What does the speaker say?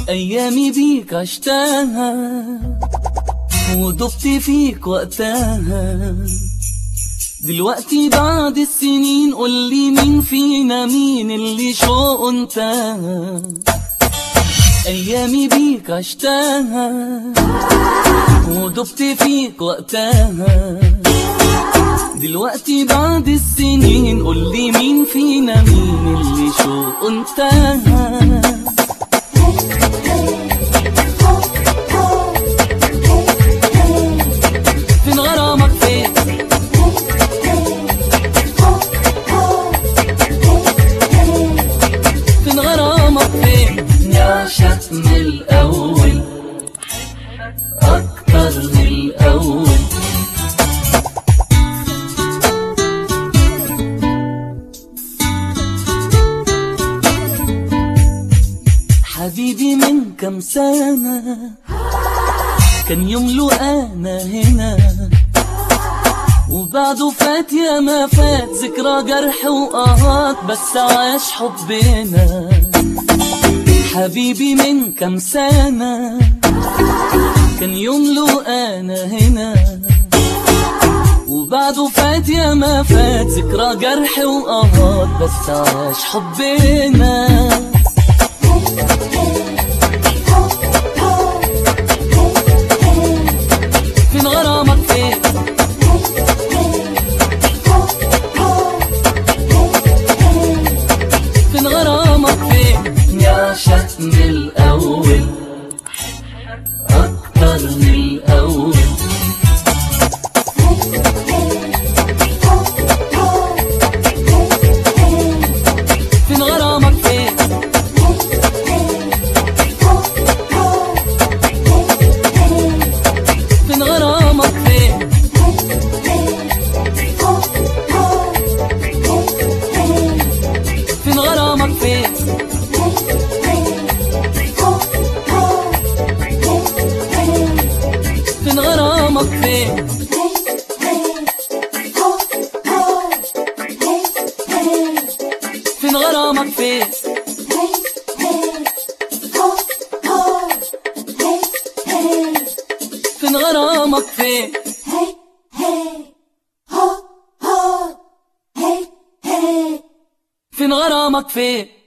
أيامي بيك عشتها ودبت فيك وقتها دلوقتي بعد السنين قولي مين فينا مين اللي شوقه انتهى أيامي بيك عشتها ودبت فيك وقتها دلوقتي بعد السنين قولي مين فينا مين اللي شوقه انتهى فين غرامك فين فين غرامك فين نعشق من الأول أكتر من الأول حبيبي من كم سنة كان يوم له أنا هنا وبعده فات يا ما فات ذكرى جرح وقهات بس عاش حبنا حبيبي من كم سنة كان يوم له أنا هنا وبعده فات يا ما فات ذكرى جرح وقهات بس عاش حبنا فين غرامك فين فين غرامك فين نعشق من الأول أكتر من الأول فين غرامك فين فين غرامك فين فين غرامك فين فين غرامك فين فين غرامك فين فين غرامك فين فين غرامك فين